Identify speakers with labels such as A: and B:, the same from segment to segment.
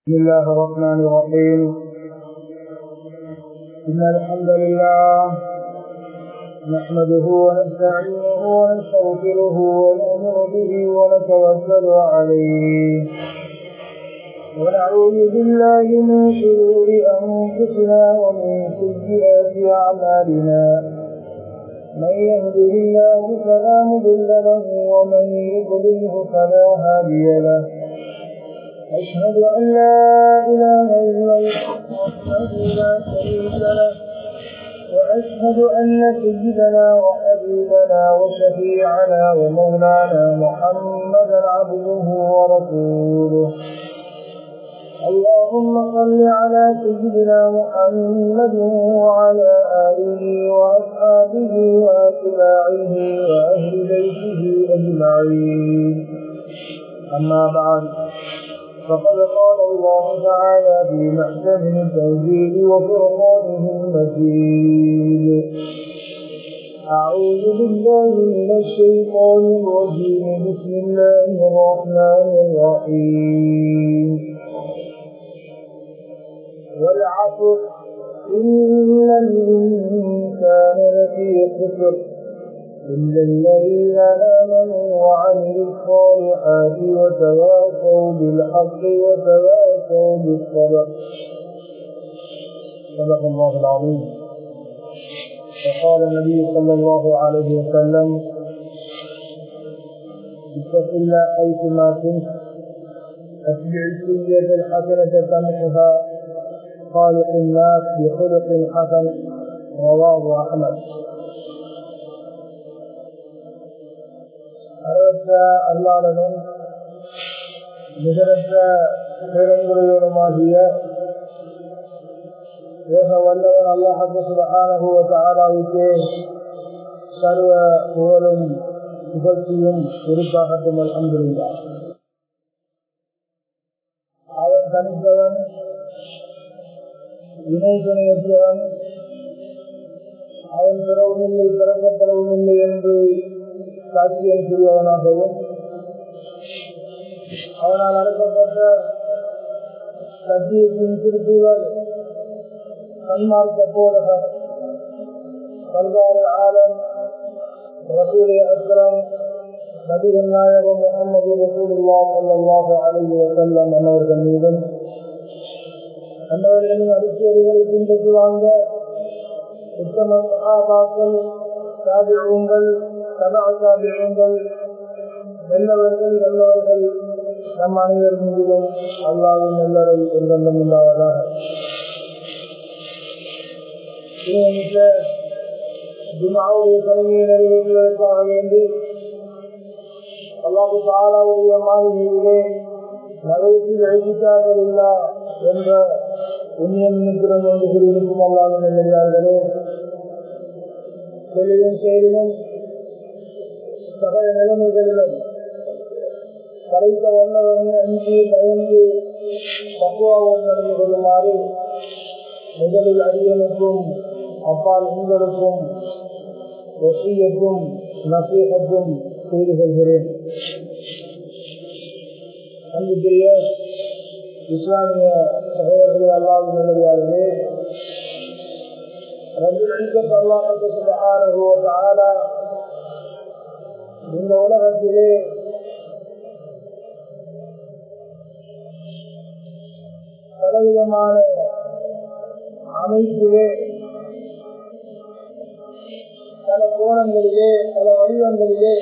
A: بسم الله الرحمن الرحيم إن الحمد لله نحمده ونستعينه ونستغفره ونؤمن به ونتوكل عليه ونعوذ بالله من شرور أنفسنا ومن سيئات أعمالنا من يهده الله فلا مضل له ومن يضلله فلا هادي له أشهد أن لا إله إلا الله وحده لا شريك له وأشهد أن سيدنا وحبيبنا وشفيعنا ومولانا محمدا عبده ورسوله اللهم صل على سيدنا محمد وعلى آله وأصحابه وأتباعه وأهل بيته أجمعين أما بعد فقد قال الله تعالى في محكمه التنزيل وفرقانه المجيد أعوذ بالله من الشيطان الرجيم بسم الله الرحمن الرحيم والعصر إن الإنسان لفي خسر إلا الذين آمنوا وعملوا الصالحات وتواصوا بالحق وتواصوا بالصبر صدق الله العظيم وقال النبي صلى الله عليه وسلم اتق الله حيثما كنت اتبع السيئة الحسنة تمحها خالق الناس بخلق حسن رواه أحمد அளவற்ற அல்லாளனும் நிகரற்ற பேரங்குறையுடமாகிய ஏக வல்லவன் அல்லாஹு சுபஹானகுவத்தாராவுக்கே சர்வ புகழும் புகழ்ச்சியும் குறிப்பாகட்டும் அல்ஹம்துலில்லா அவன் தனித்தவன் இணை துணையற்றவன் அவன் பிறவும் இல்லை பிறக்கப்படவும் இல்லை என்று சாட்சியம் புரியவனாகவும் அவனால் அழைக்கப்பட்ட சத்தியத்தின் திருப்புகள் சன்மார்க்க போதகர் பல்வாறு ஆலம் ரசூலை அக்ரம் நபிகள் நாயகம் முகமது ரசூலுல்லா சல்லாஹு அலி வசல்லம் அன்னவர்கள் மீதும் அன்னவர்களின் அடிச்சேரிகளை பின்பற்றி வாழ்ந்த உத்தம மகாபாக்கள் சாதிகள் சதாசாபியங்கள் நல்லவர்கள் நல்லவர்கள் நம் அனைவர் மீதிலும் அல்லாவின் நல்லரை எந்தெல்லாம் இல்லாததாக ஜுமாவுடைய தலைமையை நிறைவேற்றுவதற்காக வேண்டி அல்லாஹு தாலாவுடைய மாளிகையிலே நகைக்கு எழுதிட்டார்கள் இல்லா என்ற புண்ணியம் நிற்கிறோம் என்று கூறியிருக்கும் அல்லாவின் நல்லே சொல்லியும் செயலிலும் சகல நிலைமைகளிலும் கரைத்த வல்லவன் அஞ்சு பயந்து தக்குவாவோடு நடந்து கொள்ளுமாறு முதலில் அரியனுக்கும் அப்பால் உங்களுக்கும் ஒசியக்கும் நசீகத்தும் செய்து கொள்கிறேன் அன்புக்குரிய இஸ்லாமிய சகோதரர்கள் அல்லாவும் நிலையாளர்களே ரஜினிக்கு அல்லாஹு சுபஹானஹு வ தஆலா இந்த உலகத்திலே பலவிதமான அமைப்பிலே பல கோணங்களிலே பல வடிவங்களிலே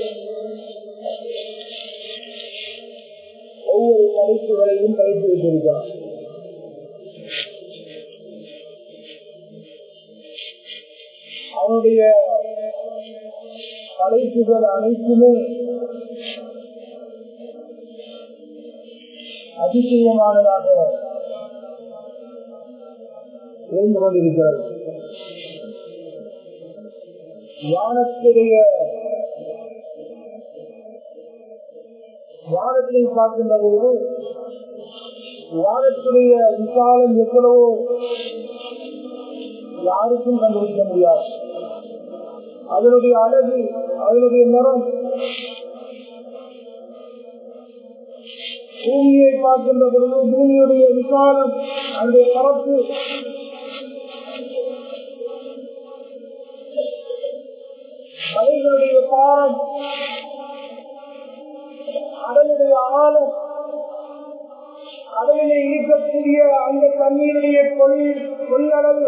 A: ஒவ்வொரு படைப்புகளையும் படைத்து வைத்திருக்கிறார் அவனுடைய படைப்புகள் அனைத்துமே அதிசயமானதாக இருந்து கொண்டிருக்கிறது வானத்துடைய வானத்தை பார்க்கின்ற போது வானத்துடைய விசாலம் எவ்வளவோ யாருக்கும் கண்டுபிடிக்க முடியாது அதனுடைய அழகு அதனுடைய நிறம் பூமியை பார்க்கின்ற பொழுது பூமியுடைய விசாலம் அந்த பரப்பு மலைகளுடைய பாரம் கடலுடைய ஆழம் கடலிலே இருக்கக்கூடிய அந்த தண்ணீருடைய கொள் கொள்ளளவு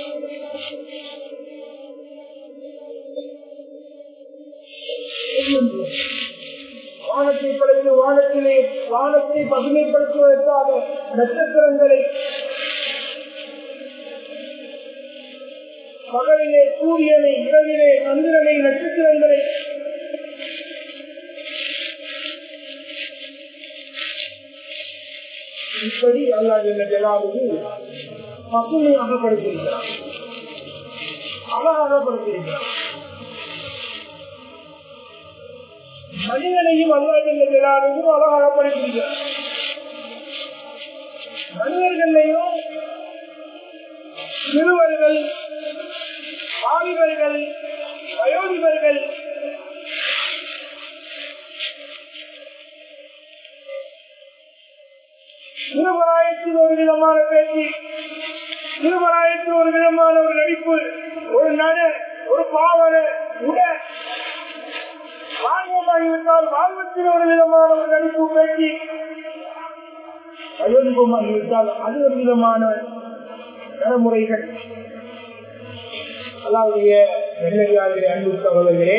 A: வானத்தை படைத்து வானத்திலே வானத்தை பசுமைப்படுத்துவதற்காக நட்சத்திரங்களை பகலிலே சூரியனை இரவிலே சந்திரனை நட்சத்திரங்களை இப்படி அல்லாஹ் பசுமையாக படுத்திருக்கிறார் அழகாக படுத்திருக்கிறார் மனிதனையும் அல்லாஹும் அழகாக படுத்திருக்கிறார் மனிதர்களையும் சிறுவர்கள் வாலிபர்கள் வயோதிபர்கள் திருவராயத்தில் ஒரு விதமான பேச்சு திருவராயத்தில் ஒரு விதமான ஒரு நடிப்பு ஒரு நட ஒரு பாவன உட வாழ்வமாகிவிட்டால் வாழ்வத்தில் ஒரு விதமான ஒரு நடிப்பு பேச்சு வயோதிபமாகிவிட்டால் அது ஒரு விதமான நடைமுறைகள் அல்லாவுடைய நெல்லடியார்களே அன்பு சகோதரர்களே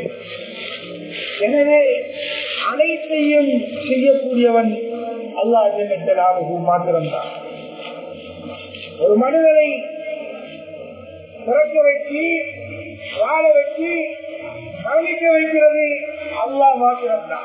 A: எனவே அனைத்தையும் செய்யக்கூடியவன் அல்லாஹு மாத்திரம்தான் ஒரு மனிதனை பிறக்க வச்சு வாழ வச்சு கவனிக்க வைக்கிறது அல்லாஹ் மாத்திரம்தான்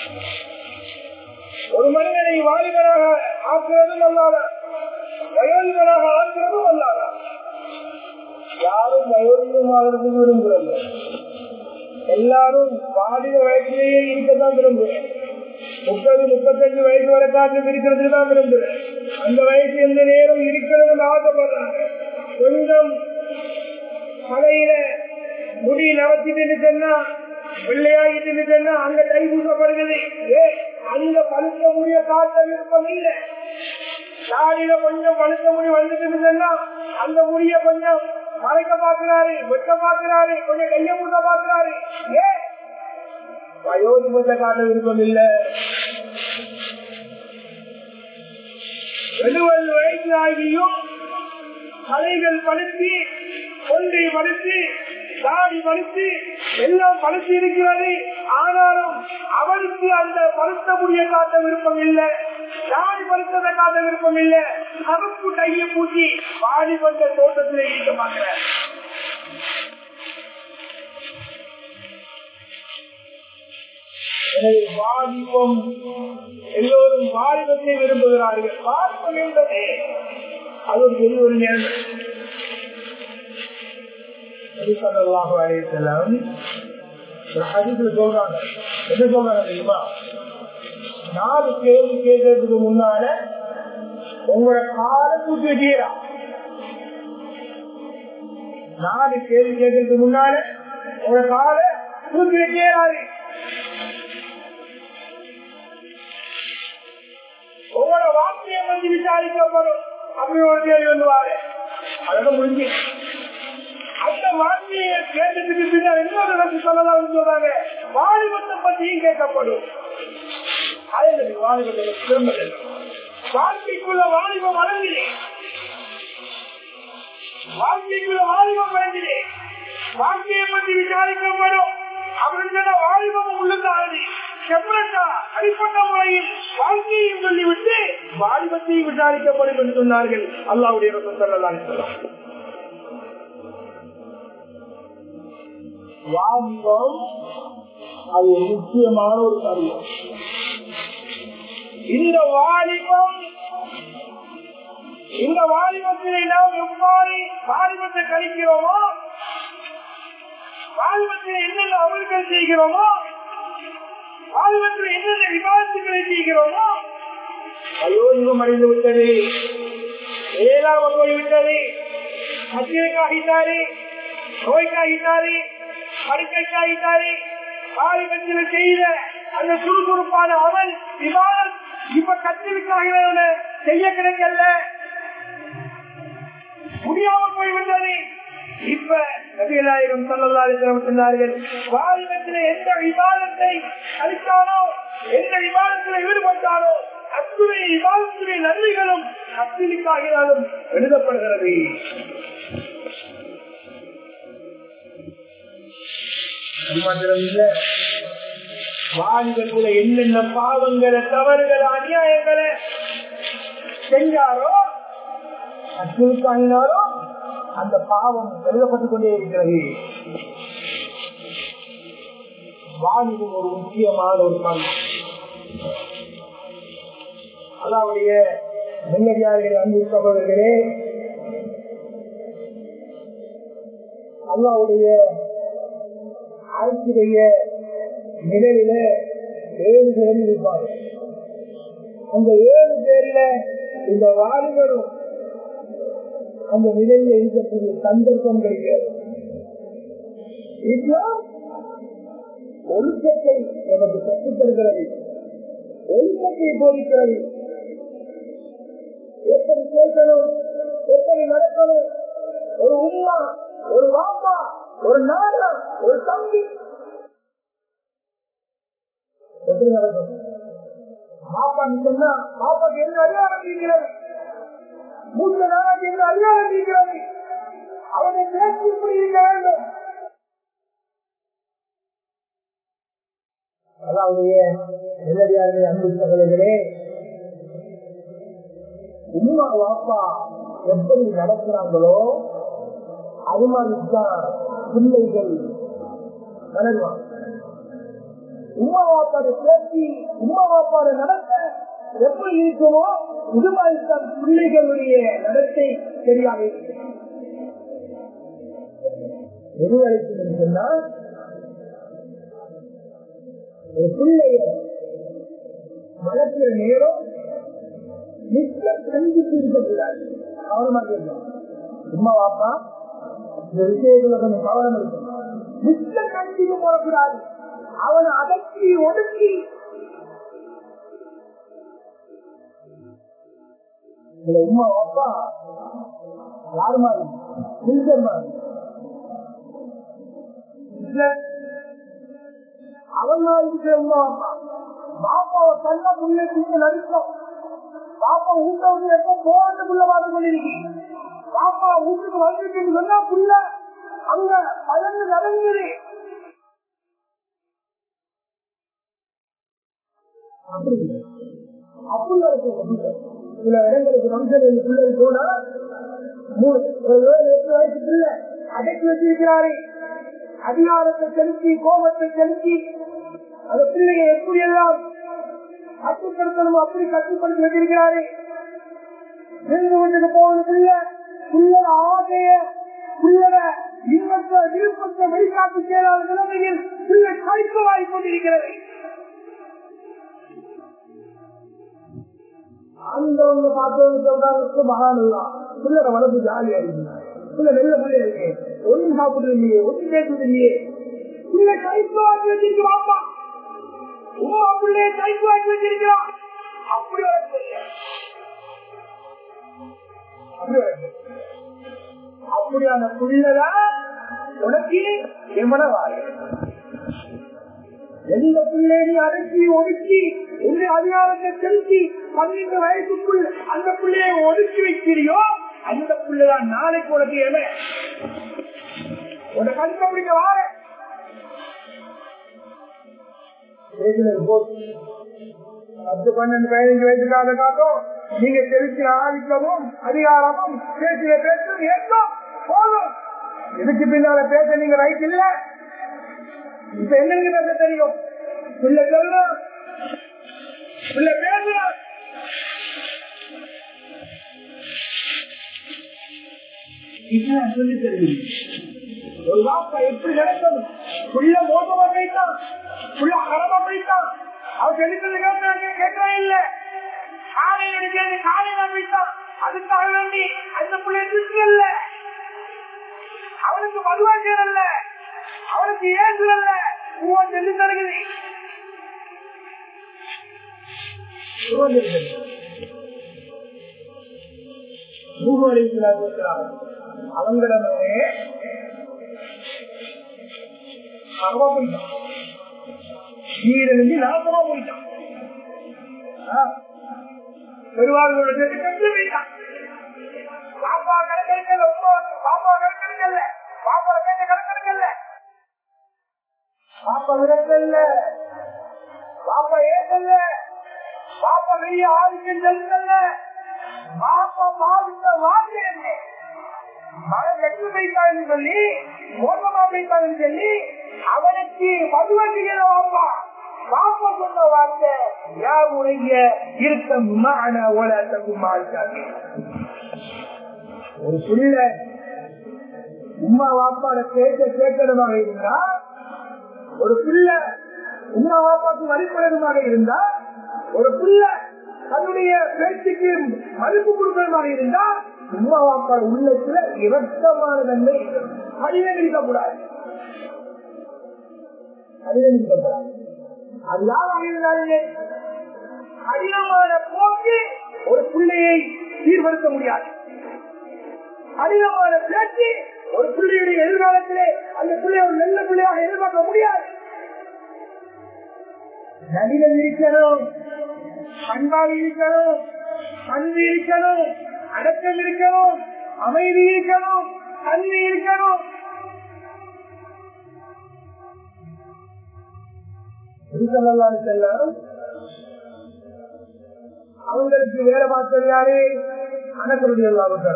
A: ஒரு மனிதனை வாலிபராக ஆக்குறதும் அல்லாத வயோதிபராக ஆக்குறதும் அல்லாத யாரும் வயோதிகமாகிறது விரும்புறது எல்லாரும் வாலிப வயசிலேயே இருக்கத்தான் விரும்புகிறேன் முப்பது முப்பத்தஞ்சு வயசு வரை காற்று இருக்கிறதுக்கு தான் விரும்புகிறேன் அந்த வயசு எந்த நேரம் இருக்கிறதுன்னு ஆசைப்படுறாங்க கொஞ்சம் மலையில முடி நவத்திட்டு சொன்னா வெள்ளையாகிட்டு சொன்னா அங்க கை பூசப்படுகிறது ஏ அங்க பழுத்த முடிய காட்ட விருப்பம் இல்லை தாடியில கொஞ்சம் பழுத்த முடி வந்துட்டு சொன்னா அந்த முடிய கொஞ்சம் மறைக்க பாக்குறாரு வெட்ட பாக்குறாரு கொஞ்சம் கைய பூச பாக்குறாரு ஏ வயோதிபத்தை காட்ட விருப்பம் இல்லை எழுபது வயசு ஆகியும் தலைகள் படுத்தி கொண்டை படுத்தி தாடி படுத்தி எல்லாம் படுத்தி இருக்கிறது ஆனாலும் அவருக்கு அந்த படுத்த முடிய காட்ட விருப்பம் இல்லை தாடி படுத்ததை காட்ட விருப்பம் இல்லை கருப்பு கையை பூட்டி வாடி கொண்ட தோட்டத்தில் இருக்க பார்க்கிறேன் எனவே வாலிபம் எல்லோரும் வாலிபத்தை விரும்புகிறார்கள் வாலிபம் என்பதே அது ஒரு பெரிய ஒரு நேரம் சொல்றாங்க என்ன சொல்றாங்க தெரியுமா நாலு கேள்வி கேட்கறதுக்கு முன்னால உங்களோட காலை தூக்கி வச்சுக்கிறா நாலு கேள்வி கேட்கறதுக்கு முன்னால உங்களோட காலை தூக்கி வைக்கிறாரு உங்களோட வார்த்தையை வந்து விசாரிக்கப்படும் அப்படி ஒரு கேள்வி வந்துவாரு அதோட முடிஞ்சு அந்த வார்த்தையை கேட்டதுக்கு பின்னர் இன்னொரு வந்து சொல்லலாம் சொல்றாங்க வாலிபத்தை பற்றியும் கேட்கப்படும் அது வாலிபத்தை திரும்ப வாழ்க்கைக்குள்ள வாலிபம் அடங்கினே வாழ்க்கைக்குள்ள வாலிபம் அடங்கினே வாழ்க்கையை பற்றி விசாரிக்கப்படும் அப்படின்னு வாலிபம் உள்ளதானது செப்பரட்டா அடிப்பட்ட முறையில் வாழ்க்கையையும் சொல்லிவிட்டு வாலிபத்தையும் விசாரிக்கப்படும் என்று சொன்னார்கள் அல்லாவுடைய சொல்லலாம் வாலிபம் அது ஒரு முக்கியமான ஒரு காரியம் இந்த வாலிபம் இந்த வாலிபத்திலே நாம் எவ்வாறு வாலிபத்தை கழிக்கிறோமோ வாலிபத்தில் என்னென்ன அமல்கள் செய்கிறோமோ வாலிபத்தில் என்னென்ன விவாதத்துக்களை செய்கிறோமோ அயோகம் அடைந்து விட்டது ஏழாம போய்விட்டது மத்தியக்காகிட்டாரு நோய்க்காகிட்டாரு படுக்கைக்காகிட்டாரு வாலிபத்தில் செய்த அந்த சுறுசுறுப்பான அமல் விவாதம் இப்ப கத்திரிக்காக செய்ய கிடைக்கல முடியாம போய்விட்டது இப்ப நபிகளாயிரம் சொல்லலாயிரம் சொன்னார்கள் வாலிபத்திலே எந்த விவாதத்தை அளித்தானோ எந்த விவாதத்தில் ஈடுபட்டானோ அத்துணை விவாதத்துடைய நன்மைகளும் கத்திரிக்காகினாலும் எழுதப்படுகிறது அது மாத்திரம் இல்ல வாலிபத்துல என்னென்ன பாவங்களை தவறுகளை அநியாயங்களை செஞ்சாரோ அச்சுறுத்தாங்கினாரோ அந்த பாவம் எழுதப்பட்டுக் கொண்டே இருக்கிறது வாலிபம் ஒரு முக்கியமான ஒரு பங்கு அல்லாவுடைய நெல்லடியார்கள் அன்பு சகோதரர்களே அல்லாவுடைய அரசுடைய நிலையில ஏழு பேர் இருப்பார்கள் அந்த ஏழு பேர்ல இந்த வாலிபரும் அந்த நிலையில இருக்கக்கூடிய சந்தர்ப்பம் கிடைக்கிறது இஸ்லாம் ஒழுக்கத்தை நமக்கு கற்றுத் தருகிறது ஒழுக்கத்தை போதிக்கிறது எப்படி கேட்கணும் எப்படி நடக்கணும் ஒரு உமா ஒரு வாப்பா ஒரு நாடா ஒரு தம்பி எப்படி நடக்கணும் பாப்பா சொன்னா பாப்பாக்கு என்ன அதிகாரம் இருக்கிறது மூத்த நாளாக என்ன அதிகாரம் இருக்கிறது அவனை பேச்சு இப்படி இருக்க வேண்டும் அதாவது நிலவியாளர்கள் அன்பு சகோதரர்களே உமா வாப்பா எப்படி நடக்கிறாங்களோ அது மாதிரிதான் பிள்ளைகள் வளருவாங்க உமா வாப்பாடு பேசி உமா வாப்பாடு நடத்த எப்படி இருக்குமோ இது மாதிரிதான் பிள்ளைகளுடைய நடத்தை சரியாக இருக்கு எது வரைக்கும் சொன்னா ஒரு பிள்ளைய வளர்க்கிற நேரம் மிக்க கண்டிப்பு இருக்கக்கூடாது கவனமாக இருக்கணும் சும்மா வாப்பா இந்த விஷயத்துல கொஞ்சம் கவனம் இருக்கும் மிக்க கண்டிப்பு போடக்கூடாது அவனை அடக்கி ஒடுக்கி இந்த உமா அப்பா யாரு மாதிரி புரிஞ்சர் மாதிரி அவன் மாதிரி உமா அப்பா பாப்பாவை கண்ண முன்னேற்றி நடிக்கும் பாப்பா வீட்டை வந்து எப்ப போட்டு புள்ள பார்த்து கொண்டிருக்கீங்க பாப்பா வீட்டுக்கு வந்துட்டு சொன்னா புள்ள அங்க பயந்து நடந்துரு அப்படி அப்படி இருக்கும் சில இடங்களுக்கு ஃபங்க்ஷன் பிள்ளை போனா மூணு ஒரு ஏழு எட்டு வயசு பிள்ளை அடக்கி வச்சிருக்கிறாரு அதிகாரத்தை செலுத்தி கோபத்தை செலுத்தி அந்த பிள்ளையை எப்படி எல்லாம் கட்டுப்படுத்தணும் அப்படி கட்டுப்படுத்தி வச்சிருக்கிறாரு விருந்து வீட்டுக்கு போகணும் பிள்ளை பிள்ளை ஆசைய பிள்ளை இன்பத்தை விருப்பத்தை வெளிக்காட்டு செயலாளர் நிலைமையில் பிள்ளை கழிப்பவாய் கொண்டிருக்கிறது ஆண்டவங்க பார்த்தவங்க சொல்றாங்க மகானுல்லா பிள்ளை வளர்ப்பு ஜாலியா இருக்கு பிள்ளை நல்ல பிள்ளை இருக்கு ஒன்றும் சாப்பிடுறது இல்லையே ஒன்றும் பேசுறது இல்லையே பிள்ளை கைப்பாக்கி வச்சிருக்கு பாப்பா உமா பிள்ளைய கைப்பாக்கி வச்சிருக்கிறான் அப்படி வளர்ப்பு அப்படி வளர்ப்பு அப்படியான பிள்ளைதான் உனக்கு எமனவாய எந்த பிள்ளை நீ அடக்கி ஒடுக்கி இந்த அதிகாரத்தை செலுத்தி பன்னெண்டு வயசுக்குள் அந்த பிள்ளையை ஒதுக்கி வைக்கிறியோ அந்த பிள்ளைதான் நாளைக்கு உனக்கு எவன் உனக்கு கருத்தை பிடிக்க வார பத்து பன்னெண்டு பதினஞ்சு வயசுக்காக காட்டும் நீங்க செலுத்தி ஆதிக்கமும் அதிகாரமும் பேசிய பேசும் ஏற்கும் போதும் இதுக்கு பின்னால பேச நீங்க ரைட் இல்ல இப்ப என்னங்க பேச தெரியும் பிள்ளை சொல்லணும் பிள்ளை பேசணும் இதுதான் சொல்லி தருவீங்க ஒரு வாப்பா எப்படி நடக்கணும் புள்ள மோசமா போயிட்டான் புள்ள அறமா போயிட்டான் அவன் செலுத்தது கேட்கறாங்க கேட்கறா இல்ல காலையில் எடுக்கிறது காலையில போயிட்டான் அதுக்காக வேண்டி அந்த பிள்ளை திருஷ்டி அவனுக்கு மதுவாக்கியர் அல்ல அவனுக்கு ஏசு அல்ல உன் சொல்லி தருகிறது சுமந்திருக்கிறது அவங்களிடமே அவ போயிட்டான் நீரிலிருந்து நாசமா போயிட்டான் பெருவார்களோட சேர்த்து கண்டு போயிட்டான் பாப்பா கணக்கெடுக்கல பாப்பா கணக்கெடுக்கல பாப்பா கேட்ட கணக்கெடுக்கல பாப்பா விடக்கல்ல பாப்பா ஏற்கல்ல பாப்பா வெளியே ஆளுக்கு செல்லல பாப்பா பாவித்த வாழ்க்கை மகன் வெற்றி வைத்தான்னு சொல்லி மோசமா வைத்தான்னு சொல்லி அவனுக்கு மதுவண்டிகள வாப்பா பாப்பா சொன்ன வார்த்தை யாவுடைய இருக்கமான ஓலத்துக்கும் ஆழ்த்தாங்க ஒரு புள்ள உமா வாப்பாட கேட்க கேட்கறதாக இருந்தா ஒரு பிள்ளை உமா வாப்பாக்கு வழிபடணுமாக இருந்தா ஒரு பிள்ளை தன்னுடைய பேச்சுக்கு மதிப்பு கொடுக்கறதாக இருந்தா உமா வாப்பா உள்ளத்துல இரக்கமான தன்மை பரிணமிக்கக்கூடாது பரிணமிக்கக்கூடாது அதுதான் இருந்தாலே அதிகமான போக்கு ஒரு பிள்ளையை சீர்படுத்த முடியாது அதிகமான பேச்சு ஒரு பிள்ளையுடைய எதிர்காலத்திலே அந்த பிள்ளைய ஒரு நல்ல பிள்ளையாக எதிர்பார்க்க முடியாது நடிகர் இருக்கணும் அன்பாக இருக்கணும் அன்பு இருக்கணும் அடக்கம் இருக்கணும் அமைதி இருக்கணும் தன்மை இருக்கணும் செல்லும் அவங்களுக்கு வேலை பார்த்தது யாரு அனக்கருடைய எல்லாரும்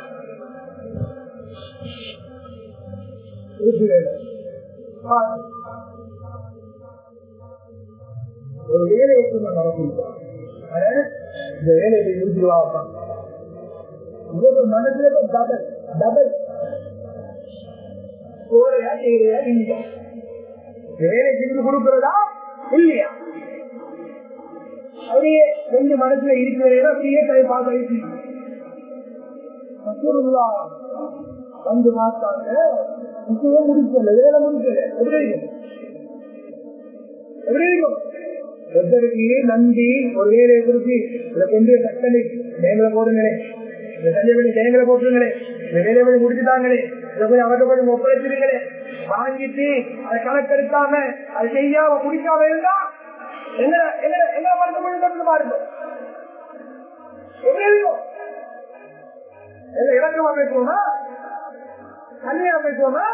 A: ஒரு வேலையை நடத்திருக்கோம் இந்த வேலையை முடிச்சுலாம் மனசுல டபுள் டபுள் கோரையா செய்யறையா இல்லையா வேலை செஞ்சு கொடுக்கிறதா இல்லையா அப்படியே கொஞ்சம் மனசுல இருக்கிறதா அப்படியே கை பார்த்து வந்து பார்த்தாங்க விஷயம் முடிக்கல வேலை முடிக்கல எப்படி இருக்கும் எப்படி இருக்கும் ஒருத்தருக்கு நம்பி ஒரு வேலையை குறிச்சு இதை கொண்டு தக்கலை தேங்களை போடுங்களே இந்த சஞ்சய் தேங்களை போட்டுருங்களே இந்த வேலையை போய் முடிச்சுட்டாங்களே இதை போய் அவர்கிட்ட போய் ஒப்படைச்சிருங்களே வாங்கிட்டு அதை கணக்கெடுக்காம அதை செய்யாம முடிக்காம இருந்தா என்ன என்ன என்ன மருத்துவ பாருங்க எப்படி இருக்கும் இலக்கமா பேசுவோமா தனியா பேசுவோமா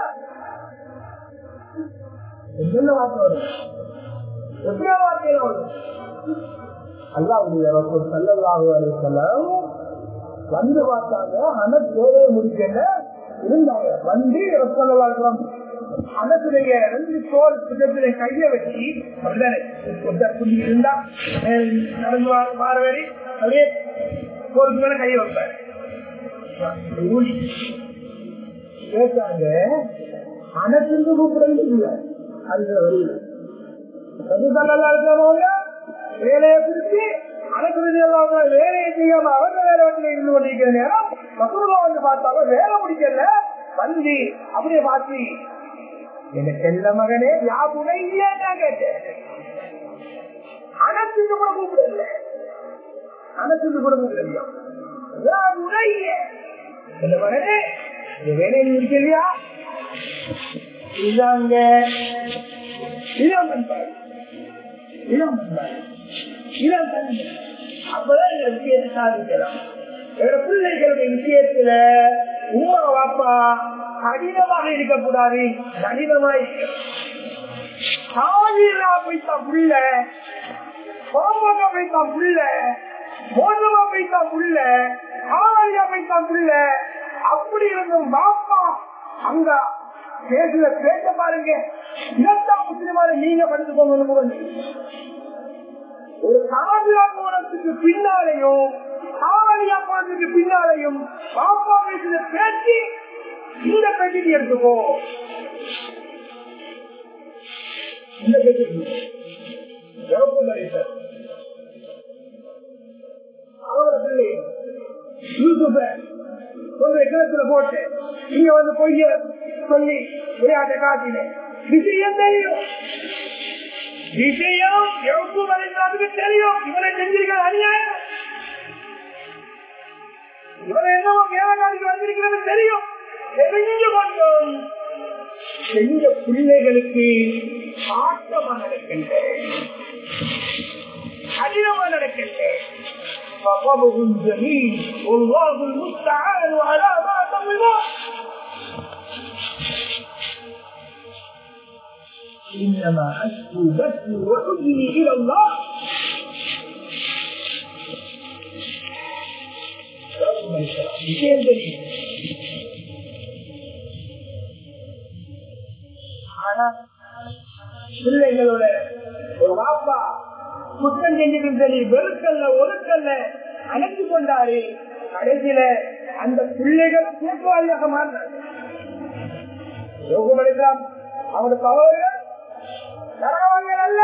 A: என்ன வார்த்தை வரும் எப்படியா வார்த்தையில வரும் அல்லாவுடைய சல்லல்லாஹு செல்லம் வந்து பார்த்தாங்க ஆனா தேவையை முடிக்கல இருந்தாங்க வந்து சொல்லலாம் அனசுடைய ரெண்டு தோல் புத்தகத்திலே கைய வச்சு அப்படிதானே ஒருத்தர் புள்ளி இருந்தா நடந்து மாற வேறி அப்படியே தோலுக்கு மேல கைய வைப்பாரு கேட்டாங்க அனசிந்து கூப்பிடுறது இல்ல அந்த வழியில இருக்கிறவங்க வேலையை பிடிச்சி அனுப்புறது எல்லாம் வேலையை செய்யாம அவங்க வேலை வட்டில இருந்து கொண்டிருக்கிற நேரம் மசூர்லா வந்து பார்த்தாங்க வேலை முடிக்கல வந்து அப்படியே மாற்றி எனக்கு செல்ல மகனே யாபுனை இல்லையா கேட்டேன் அனசிந்து கூட கூப்பிடல அனசிந்து கூட கூப்பிடலையா யாபுனை செல்ல மகனே இந்த வேலையை முடிக்கலையா இதாங்க இளம் பண்பாடு இளம் பண்பாடு இளம் பண்பு அப்பதான் இந்த விஷயத்தை சாதிக்கலாம் என்னோட பிள்ளைகளுடைய விஷயத்துல உமா வாப்பா கடினமாக இருக்கக்கூடாது கடினமா இருக்க சாதியா போய்த்தான் புள்ள கோபமா போய்த்தான் புள்ள மோசமா போய்த்தான் புள்ள காவலியா போய்த்தான் புள்ள அப்படி இருந்தும் பாப்பா அங்க பேசுல பேச பாருங்க இதான் முஸ்லிமான நீங்க படித்துக்கோங்க ஒரு காவியா போனதுக்கு பின்னாலையும் காவலியா போனதுக்கு பின்னாலையும் பாப்பா பேசுற பேச்சு இந்த பேச்சுக்கு எடுத்துக்கோ இந்த பேச்சுக்கு அவரோட பிள்ளை யூசுஃப ஒரு கிணத்துல போட்டு இங்க வந்து பொய்ய சொல்லி விளையாட்டை காட்டினேன் விஷயம் தெரியும் விஷயம் எவ்வளவு வரைக்கும் தெரியும் இவனை செஞ்சிருக்கிற அநியாயம் இவனை என்னவோ வேலைக்காரிக்கு வந்திருக்கிறது தெரியும் தெரிஞ்சு கொண்டும் செஞ்ச பிள்ளைகளுக்கு ஆட்டமா நடக்கின்றேன் கடினமா நடக்கின்றேன் فصبر جميل والله المستعان على ما تصفون انما اشكو بثي وحزني الى الله விஷயம் தெரியும் ஆனா பிள்ளைகளோட ஒரு பாப்பா குற்றம் செஞ்சுட்டு சரி வெறுக்கல்ல ஒழுக்கல்ல அணைச்சு கொண்டாரு கடைசியில அந்த பிள்ளைகளும் கூட்டுவாளியாக மாறினார் யோகமளிக்கலாம் அவனோட சகோதரர் நரகவாதிகள் அல்ல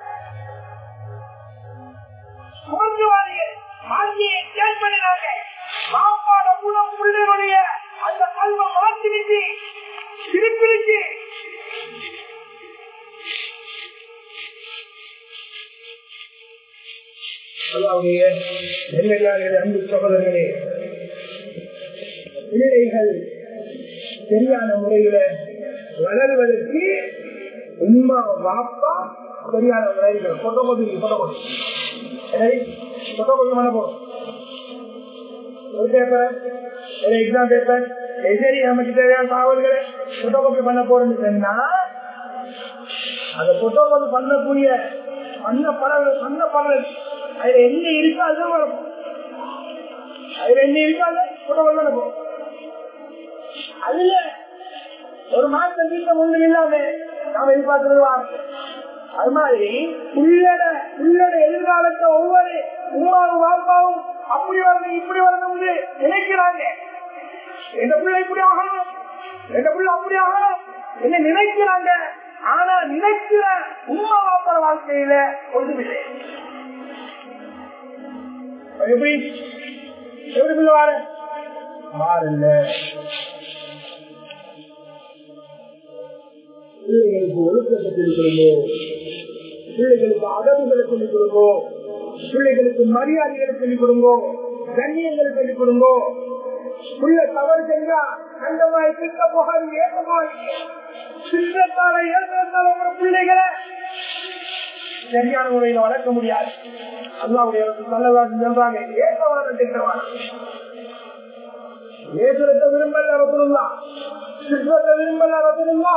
A: சுமந்துவாதிகள் ஆட்சியை சேஞ்ச் பண்ணினாங்க பாப்பாட குணம் பிள்ளைகளுடைய அந்த கல்வ மாற்றிருச்சு திருப்பிருச்சு அல்லாவுடைய நெல்லையாளர்களே அன்பு சகோதரர்களே பிள்ளைகள் சரியான முறையில வளர்வதற்கு உமா வாப்பா சரியான முறையில் போட்டோமோபி போட்டோமோபி போட்டோமோபி பண்ண போறோம் ஒரு பேப்பர் ஒரு எக்ஸாம் பேப்பர் சரி நமக்கு தேவையான தகவல்களை போட்டோகாப்பி பண்ண போறோம்னு சொன்னா அந்த போட்டோகாப்பி பண்ணக்கூடிய பண்ண படம் பண்ண படம் அதுல என்ன இருக்கோ அதுதான் வரும் அதுல என்ன இருக்கோ அதை போட்டோகாப்பி பண்ண போறோம் அதுல ஒரு மாசம் வீட்டில் ஒண்ணும் இல்லாம நாம எதிர்பார்க்கிறது வாங்க அது மாதிரி உள்ளட உள்ளட எதிர்காலத்தை ஒவ்வொரு உமாவும் வாப்பாவும் அப்படி வரணும் இப்படி வரணும் நினைக்கிறாங்க எந்த பிள்ளை இப்படி ஆகணும் எந்த பிள்ளை அப்படி ஆகணும் என்ன நினைக்கிறாங்க ஆனா நினைக்கிற உண்மை வாப்பற வாழ்க்கையில ஒன்றுமில்லை எப்படி எப்படி பிள்ளை வார மாறல பிள்ளைகளுக்கு ஒழுக்கத்தை சொல்லிக் கொடுங்கோ பிள்ளைகளுக்கு அகவுகளை சொல்லிக் கொடுங்கோ பிள்ளைகளுக்கு மரியாதைகளை சொல்லிக் கொடுங்கோ கண்ணியங்களை சொல்லிக் கொடுங்கோ உள்ள தவறு செஞ்சா கண்டமாய் திட்ட போகாது ஏற்றமாய் சித்தத்தால ஏற்றத்தால உங்க பிள்ளைகளை சரியான முறையில வளர்க்க முடியாது அல்லாவுடைய நல்லதாக சொல்றாங்க ஏற்றவான திட்டவான ஏசுரத்தை விரும்பல ரசூலுல்லா சித்தத்தை விரும்பல ரசூலுல்லா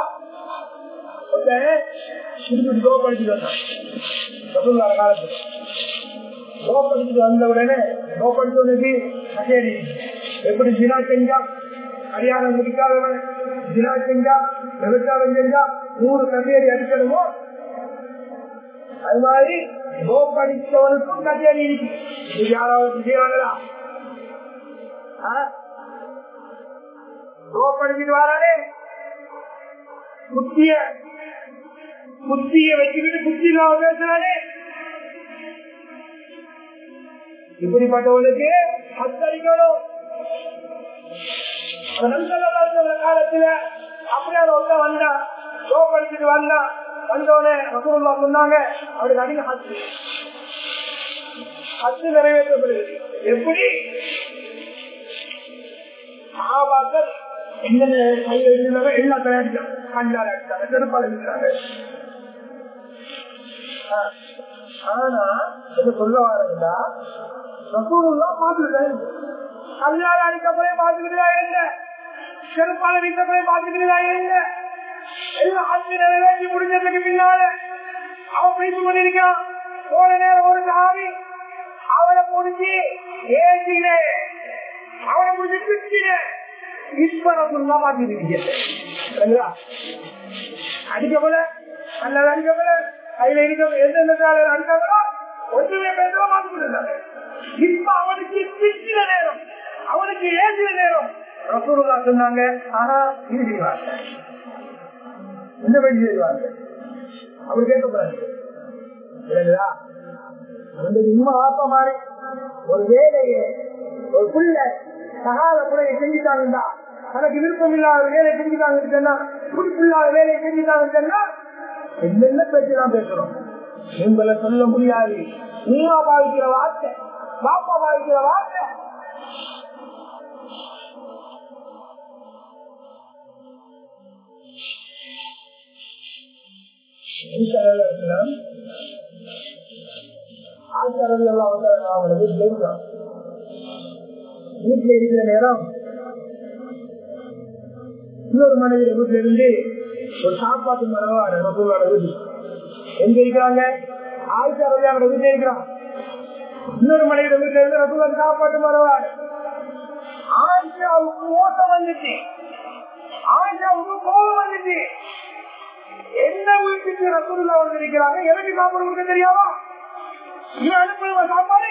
A: திருப்பி கோ படிச்சுட்டு வந்தான் ரசூலுல்லாஹ் காலத்துல கோ படிச்சுட்டு வந்த உடனே கோ படிச்சவனுக்கு கச்சேரி எப்படி ஜினா செஞ்சா கல்யாணம் முடிக்காதவன் ஜினா செஞ்சா விபச்சாரம் செஞ்சா நூறு கச்சேரி அடிக்கணுமோ அது மாதிரி கோ படிச்சவனுக்கும் கச்சேரி இருக்கு இது யாராவது செய்வாங்களா கோ படிச்சுட்டு வரானே புத்திய புத்திய வச்சுக்கிட்டு புத்தி இல்லாம பேசுறானே இப்படிப்பட்டவனுக்கு அத்தடிக்கணும் காலத்துல அப்படியே ஒருத்த வந்தான் சோப்படுத்திட்டு வந்தான் வந்தோடனே ரசூல்லா சொன்னாங்க அவருக்கு அதிக ஹத்து ஹத்து நிறைவேற்றப்படுது எப்படி ஆபாக்கள் என்னென்ன கையில் இருந்தாங்க எல்லாம் தயாரிச்சாங்க கண்டால் அடிச்சாங்க செருப்பால் அடிச்சாங்க ஆனா என்ன சொல்ல வரா ரசூலுல்லா பாத்துக்கிட்டாங்க கல்லால் அடிக்கப்படே பாத்துக்கிறதா இல்ல செருப்பால வீட்டப்படே பாத்துக்கிறதா இல்ல எல்லாம் ஆட்சி நிறைவேற்றி முடிஞ்சதுக்கு பின்னால அவன் பேசி கொண்டிருக்கான் போன நேரம் ஒரு சாமி அவனை முடிஞ்சு ஏசின அவனை முடிஞ்சு கிச்சின இப்ப ரசூலுல்லா பாத்துக்கிட்டு அடிக்கப்பட அல்லது அடிக்கப்பட கையில இருக்க எந்தெந்த அடிக்காங்களோ ஒன்றுமே பேச மாட்டுக்கிட்டு இப்ப அவனுக்கு திட்டின நேரம் அவனுக்கு ஏசின நேரம் ரசூலுல்லா சொன்னாங்க ஆனா இது செய்வாங்க என்ன வேண்டி செய்வாங்க அவர் கேட்கக்கூடாது இல்லைங்களா அந்த உண்மை ஆப்ப மாதிரி ஒரு வேலையை ஒரு புள்ள சகால புள்ளையை செஞ்சுட்டாங்கன்னா தனக்கு விருப்பம் இல்லாத வேலையை செஞ்சுட்டாங்கன்னு சொன்னா குறிப்பில்லாத வேலையை செஞ்சுட்டாங்கன்னு சொன்னா என்னென்ன பேச்சு தான் பேசுறோம் உங்களை சொல்ல முடியாது உமா பாவிக்கிற வார்த்தை பாப்பா பாவிக்கிற வார்த்தை ஆச்சாரதி எல்லாம் வந்து அவங்கள வீட்டுல இருக்கிறான் வீட்டுல இருக்கிற நேரம் இன்னொரு மனைவி வீட்டுல இருந்து ஒரு சாப்பாட்டு மரவாட ரசூலோட வீடு எங்க இருக்கிறாங்க ஆச்சாரதி அவங்க வீட்டுல இருக்கிறான் இன்னொரு மனைவி வீட்டுல இருந்து ரசூலோட சாப்பாட்டு மரவாடு ஆயிஷாவுக்கு ஓட்டம் வந்துச்சு ஆயிஷாவுக்கு கோபம் வந்துச்சு என்ன வீட்டுக்கு ரசூலுல்லா வந்திருக்கிறாங்க எனக்கு சாப்பாடு கொடுக்க தெரியாமா இவன் அனுப்புற சாப்பாடு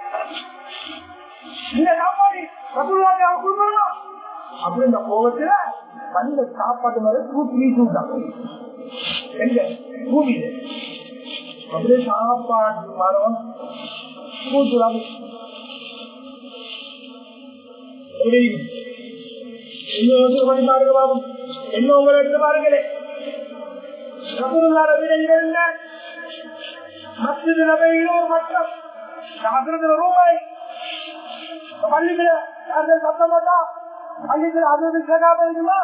A: இந்த சாப்பாடு ரசூலுல்லாக்கு அவன் கொடுக்கணுமா அப்படி இந்த கோபத்துல வந்த சாப்பாட்டு மேல தூக்கி வீசி விட்டாங்க எங்க பூமியில அப்படியே சாப்பாட்டு மரம் கூட்டுறாங்க இன்னும் பண்ணி பாருங்க பாபு என்ன உங்களை எடுத்து பாருங்களே ரசூலுல்லாஹ் நபியில இருந்த மஸ்ஜித் நபையில ஒரு மட்டம் ஹசரத்துல ரூபாய் பள்ளிக்குள்ள அந்த சத்தம் போட்டா பள்ளிக்குள்ள அது சகாப இருக்குமா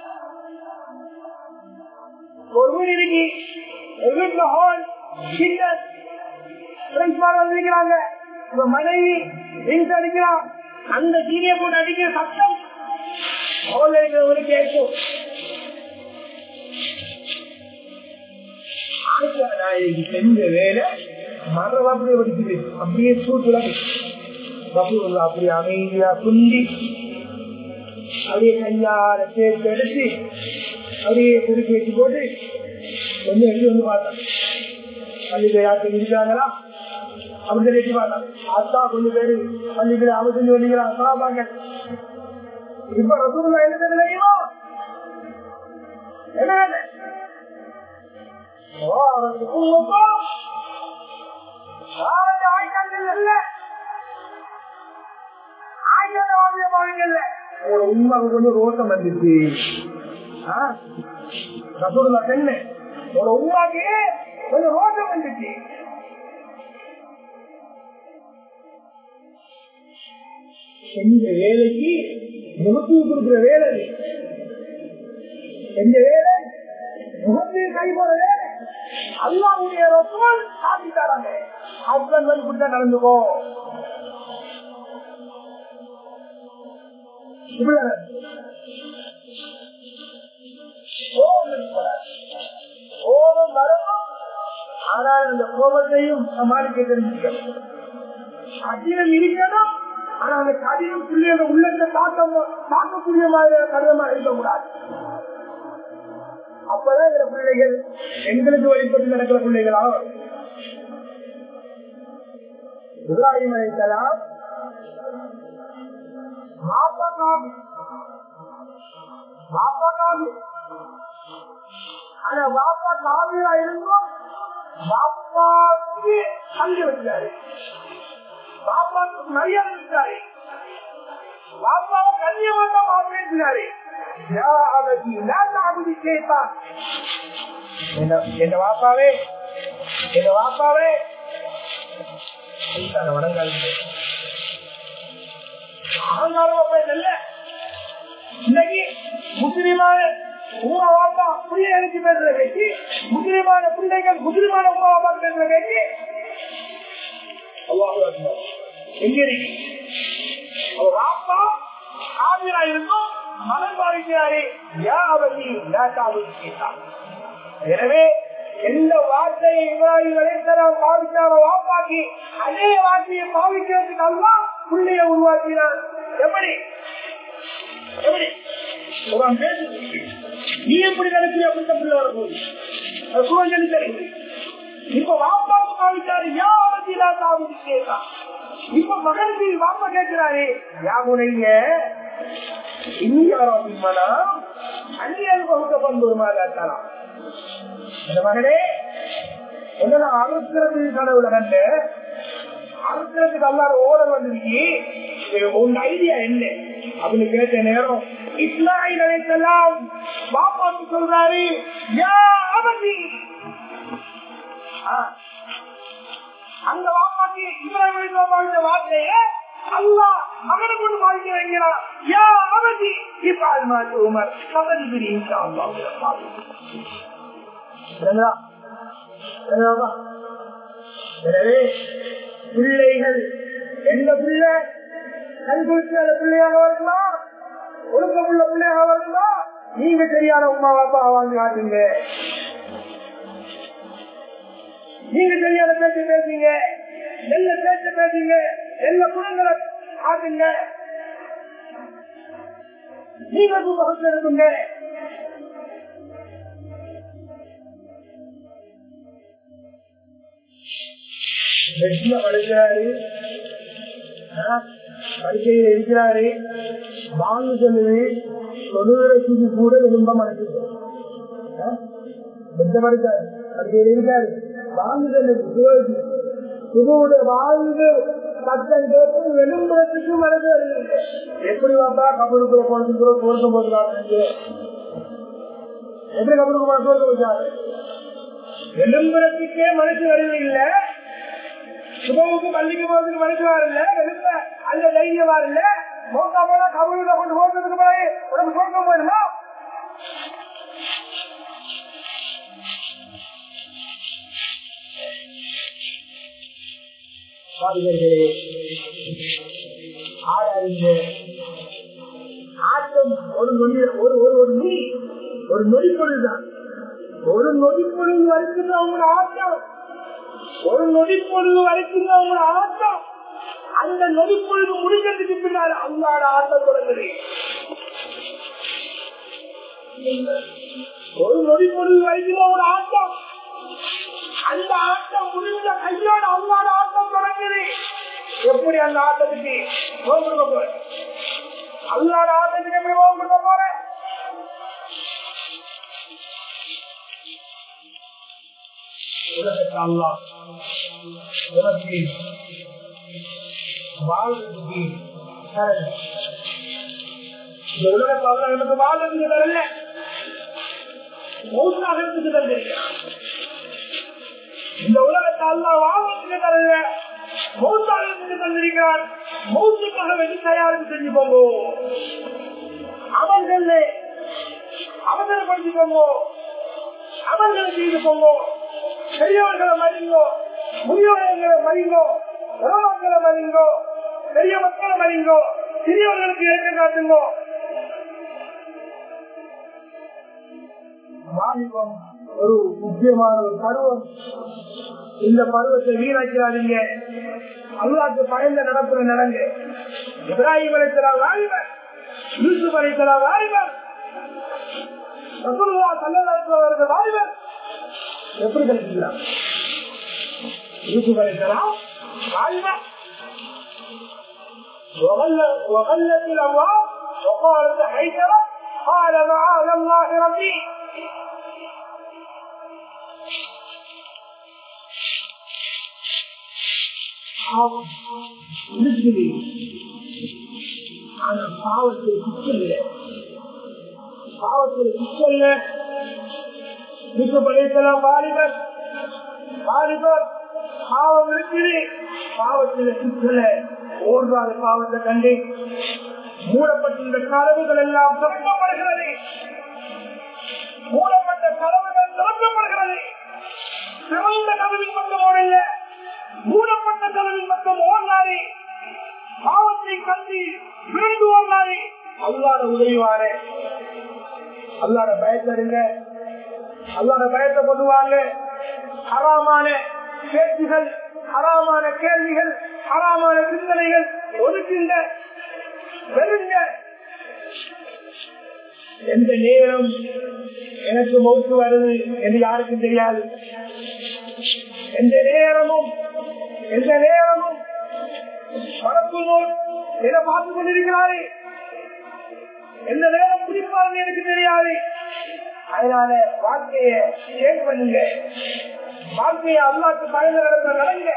A: ஒரு வீடு இருக்கு ஒரு வீட்டுல ஹால் கிச்சன் வந்திருக்கிறாங்க உங்க மனைவி ரிங்ஸ் அடிக்கிறான் அந்த சீனிய போட்டு அடிக்கிற சத்தம் ஹால் இருக்கிறவங்களுக்கு கேட்கும் நாயகி செஞ்ச வேலை மரம் அப்படியே வடிக்குது அப்படியே சூட்டுல பபுல்லா அப்படியே அமைதியா குந்தி அப்படியே கையால சேர்த்து எடுத்து அப்படியே குறுக்கி வச்சு போட்டு கொஞ்சம் எடுத்து வந்து பார்த்தான் பள்ளியில யாருக்கு இருக்காங்களா அப்படி சொல்லி எட்டி பார்த்தான் அத்தா கொஞ்சம் பேரு பள்ளிகளை அவர் செஞ்சு வந்தீங்களா சாப்பாங்க இப்ப ரசூல்லா என்ன தெரியுமா என்ன உண்மைக்கு கொஞ்சம் ரோசம் வந்துச்சு ரசூல்லா பெண்ணு ஒரு உண்மாக்கு கொஞ்சம் ரோசம் வந்துச்சு செஞ்ச வேலைக்கு முகத்து கொடுக்குற வேலை செஞ்ச வேலை முகத்தில் கை போற வேலை அல்லாவுடைய ரசூல் சாதித்தாராங்க ஹஸ்பண்ட் வந்து இப்படிதான் நடந்துக்கோ கோபம் வரணும் ஆனால் அந்த கோபத்தையும் சமாளிக்க தெரிஞ்சுக்கணும் கடினம் இருக்கணும் ஆனா அந்த கடினம் புள்ளி அந்த உள்ளத்தை தாக்க தாக்கக்கூடிய மாதிரி கடினமா இருக்கக்கூடாது அப்பதான் இந்த பிள்ளைகள் எங்களுக்கு வழிபட்டு நடக்கிற பிள்ளைகளாக வரும் இப்ராஹிம் அலைத்தலாம் ஆனா பாப்பா காவியா இருந்தும் பாப்பாவுக்கு கல்வி வச்சாரு பாப்பாவுக்கு மரியாதை வச்சாரு பாப்பாவை கண்ணியமாக பேசினாரு என் வாப்பாவே என் வாப்பாவே வணங்காது இன்னைக்கு முஸ்லிமான உமா வாப்பா புரிய எழுச்சி பேசுற பேச்சு முஸ்லிமான பிள்ளைகள் முஸ்லிமான உமா வாப்பா பேசுற பேச்சு எங்க இருக்கு அவ வாப்பா ஆவிரா இருந்தும் மகன் பாவிக்கிறாரே யாவதி கேட்டார் எனவே எந்த வார்த்தையை இப்ராஹிம் அலைத்தலாம் பாவிச்சாரோ வாப்பாக்கி அதே வார்த்தையை பாவிக்கிறதுக்கு அல்லா பிள்ளைய உருவாக்கினார் எப்படி எப்படி குரான் பேசுது நீ எப்படி நினைக்கிற அப்படித்த பிள்ளை வரப்போகுது அது குரான் தெரியுது இப்ப வாப்பாவுக்கு பாவிச்சாரு யாவதிலா தாவிதி கேட்டா இப்ப மகனுக்கு வாப்பா கேட்கிறாரு யாமுனைய இந்தியாவின் அந்நியன் பகுத்த பண்புமாக இருக்கலாம் இந்த மகனே என்ன அறுக்கிறது கடவுள கண்டு அறுக்கிறதுக்கு அல்லாத ஓடல் வந்துருக்கி உங்க ஐடியா என்ன அப்படின்னு கேட்ட நேரம் இஸ்லாயில் நினைத்தெல்லாம் பாப்பாக்கு சொல்றாரு யா அவதி அந்த வாப்பாக்கு இப்ராஹிம் வாழ்ந்த வார்த்தையை அல்லாஹ் மகனை கொண்டு பாதிக்க வைக்கிறார் யா அவதி இப்ப அது மாதிரி உமர் கபடி பிரி இன்ஷா அல்லாஹ் சரிங்களா? சரிங்களா? எனவே பிள்ளைகள் எந்த பிள்ளை கல்குறிச்சாத பிள்ளையாக வருமா ஒழுக்கமுள்ள பிள்ளையாக வருமா நீங்க சரியான உமா அப்பா வாழ்ந்து காட்டுங்க நீங்க சரியான பேச்சு பேசுங்க நல்ல பேச்சு பேசுங்க நல்ல குணங்களை காட்டுங்க நீங்க முகத்தில் இருக்குங்க வெற்றில படிக்கிறாரு படிக்கையில் இருக்கிறாரு வாங்க சொல்லுது தொழுகிறதுக்கு கூட விரும்ப மாட்டேங்குது வெற்ற படிக்காரு படிக்கையில் இருக்காரு வாங்க சொல்லுது சுபுடைய வாழ்ந்து சட்டம் கேட்டு வெளும்புறதுக்கு மனது வருகிறது எப்படி வந்தா கபலுக்குள்ள போனதுக்குள்ள தோற்றம் போதுறாங்க எப்படி கபலுக்கு போன தோற்றம் வச்சாரு வெளும்புறதுக்கே மனசு வருவதில்லை சுபவுக்கு பள்ளிக்கு போறதுக்கு மனசு வரல எழுப்ப அந்த தைரியம் வரல மோக்கா போனா கபலுல கொண்டு போறதுக்கு போய் உனக்கு சோக்கம் போயிடுமா பாடுகிறே ஆடாதீங்க ஆட்டம் ஒரு நொடி ஒரு ஒரு ஒரு நொடி ஒரு நொடி பொழுதுதான் ஒரு நொடி பொழுது வரைக்கும் தான் உங்களோட ஆட்டம் ஒரு நொடி பொழுது வரைக்கும் தான் உங்களோட ஆட்டம் அந்த நொடி பொழுது முடிஞ்சதுக்கு பின்னால் அல்லாட ஆட்டம் தொடங்குது ஒரு நொடி பொழுது வரைக்கும் தான் உங்களோட ஆட்டம் அந்த ஆட்டம் முடிஞ்ச கையோட அல்லாட ஆட்டம் தொடங்குது எப்படி அந்த ஆட்டத்துக்கு நோய் கொடுக்க போற அல்லாட ஆட்டத்துக்கு எப்படி நோய் கொடுக்க போற உலகத்தை அல்லா உனக்கு வாழ்றதுக்கு தரல. இந்த உலகத்தை அல்லா எனக்கு வாழ்றதுக்கு தரல மௌத்தாகிறதுக்கு தந்திருக்கிறான் இந்த உலகத்தை அல்லா வாழ்வதற்கு தரல மௌத்தாகிறதுக்கு தந்திருக்கிறான் மௌத்துக்காக வெற்றி தயாரிப்பு செஞ்சு போங்கோ அவர்கள் அவசரப்படுத்தி போங்கோ அமல்களை செய்து போங்கோ பெரியவர்களை மதிங்கோ முதியோர்களை மதிங்கோ உறவர்களை மதிங்கோ பெரிய மக்களை மதிங்கோ சிறியவர்களுக்கு ஏற்க காட்டுங்கோ வாலிபம் ஒரு முக்கியமான ஒரு பருவம் இந்த பருவத்தை வீணாக்கிறாதீங்க அல்லாக்கு பயந்த நடப்புற நடங்க இப்ராஹிம் அழைத்தரா வாலிபர் யூசுப் அழைத்தரா வாலிபர் ரசூலுல்லா ஸல்லல்லாஹு அலைஹி வாலிபர் எப்படி கிடைக்கிறார் யூசுப் அழைத்தரா வாலிபர் وغلت الأبواب وقالت حيدرة قال معاذ الله ربي இருக்குது ஆனா பாவத்தில் குற்றல்ல பாவத்தில் குற்றல்ல விசுப்படைத்தலாம் வாலிபர் வாலிபர் பாவம் இருக்குது பாவத்தில் குற்றல ஓடுவாரு பாவத்தை கண்டு மூடப்பட்டிருந்த கதவுகள் எல்லாம் திறக்கப்படுகிறது மூடப்பட்ட கதவுகள் திறக்கப்படுகிறது சிறந்த கதவின் பக்கம் ஓடல மூடப்பட்ட கதவின் பக்கம் ஓடினாரே பாவத்தை கண்டு விழுந்து ஓடினாரே அல்லாத உதவிவாரே அல்லாத பயத்தருங்க அல்லாத பயத்தை கொண்டுவாங்க ஹராமான பேச்சுகள் ஹராமான கேள்விகள் ஹராமான சிந்தனைகள் ஒதுக்குங்க வெறுங்க எந்த நேரம் எனக்கு மௌத்து வருது என்று யாருக்கும் தெரியாது எந்த நேரமும் எந்த நேரமும் வளர்ப்புனோர் எதை பார்த்துக் கொண்டிருக்கிறாரே எந்த நேரம் பிடிப்பாருன்னு எனக்கு தெரியாது அதனால வாழ்க்கைய சேஞ்ச் பண்ணுங்க வாழ்க்கையை அல்லாக்கு பயந்த நடத்த நடங்க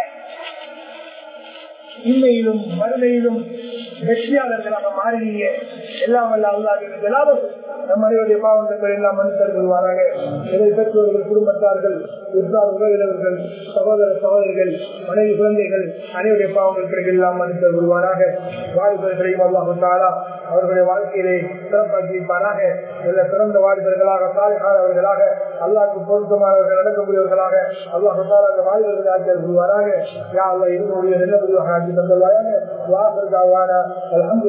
A: இன்மையிலும் வறுமையிலும் வெற்றியாளர்களாக மாறினீங்க எல்லாம் வல்ல அல்லாஹ் லாபம் நம் அனைவருடைய பாவங்கள் எல்லாம் மனுஷர் கொள்வாராக இதை பெற்றோர்கள் குடும்பத்தார்கள் உற்றார் உறவினர்கள் சகோதர சகோதரிகள் மனைவி குழந்தைகள் அனைவருடைய பாவங்கள் எல்லாம் மனுஷர் கொள்வாராக வாலிபர்களையும் அல்லாஹாலா அவர்களுடைய வாழ்க்கையிலே சிறப்பாக்கி வைப்பாராக நல்ல சிறந்த வாலிபர்களாக சாலைகாரவர்களாக அல்லாஹ்க்கு பொருத்தமானவர்கள் நடக்கக்கூடியவர்களாக அல்லாஹாலா அந்த வாலிபர்கள் ஆட்சியர் கொள்வாராக யா அல்லா இருவருடைய நல்ல ஆட்சி தந்தவாயாக வாசல் அலமது